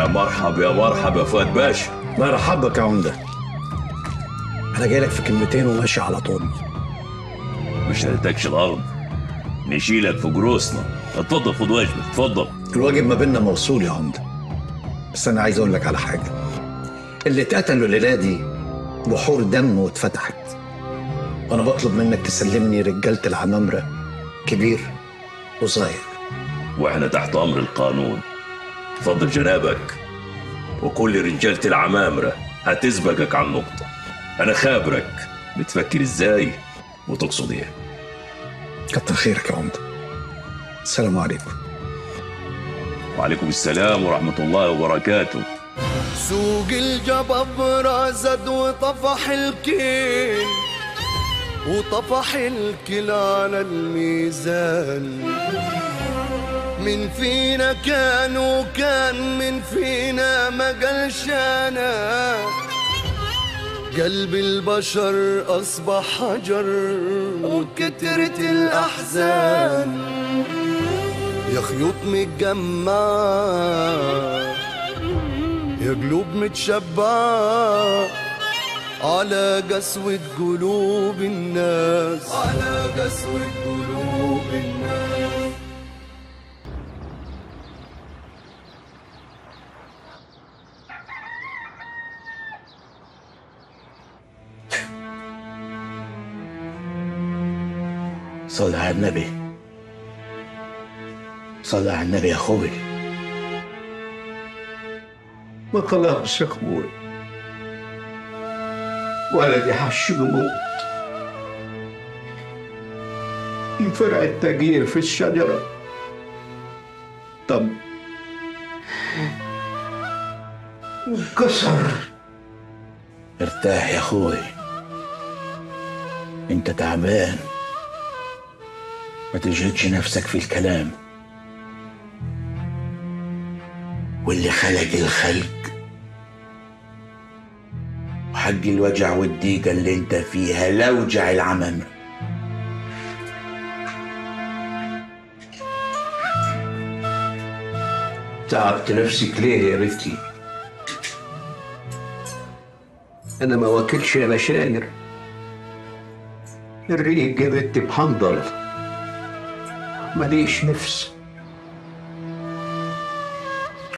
يا مرحب يا مرحب يا فؤاد باشا مرحبك يا عمده انا جاي لك في كلمتين وماشي على طول مش هنتكش الارض نشيلك في جروسنا اتفضل خد واجبك اتفضل الواجب ما بيننا موصول يا عمده بس انا عايز اقول لك على حاجه اللي اتقتلوا الليله دي بحور دم واتفتحت وانا بطلب منك تسلمني رجاله العمامره كبير وصغير واحنا تحت امر القانون اتفضل جنابك وكل رجالة العمامرة هتسبقك على النقطة انا خابرك بتفكر ازاي وتقصد ايه كتر خيرك يا عمده السلام عليكم وعليكم السلام ورحمة الله وبركاته سوق الجبابرة زاد وطفح الكيل وطفح الكل على الميزان من فينا كان وكان من فينا ما قالش انا قلب البشر اصبح حجر وكترت الاحزان يا خيوط متجمعه يا قلوب متشبعة على قسوة قلوب الناس على قسوة قلوب الناس صلى على النبي صلى على النبي يا اخوي ما خلاص يا اخوي ولدي حش بموت انفرع التغيير في الشجرة طب انكسر ارتاح يا اخوي انت تعبان ما تجهدش نفسك في الكلام واللي خلق الخلق وحق الوجع والضيقة اللي انت فيها لا وجع العمم تعبت نفسك ليه يا بنتي انا ما واكلش يا بشاير الريق جبت بحنظل ماليش نفس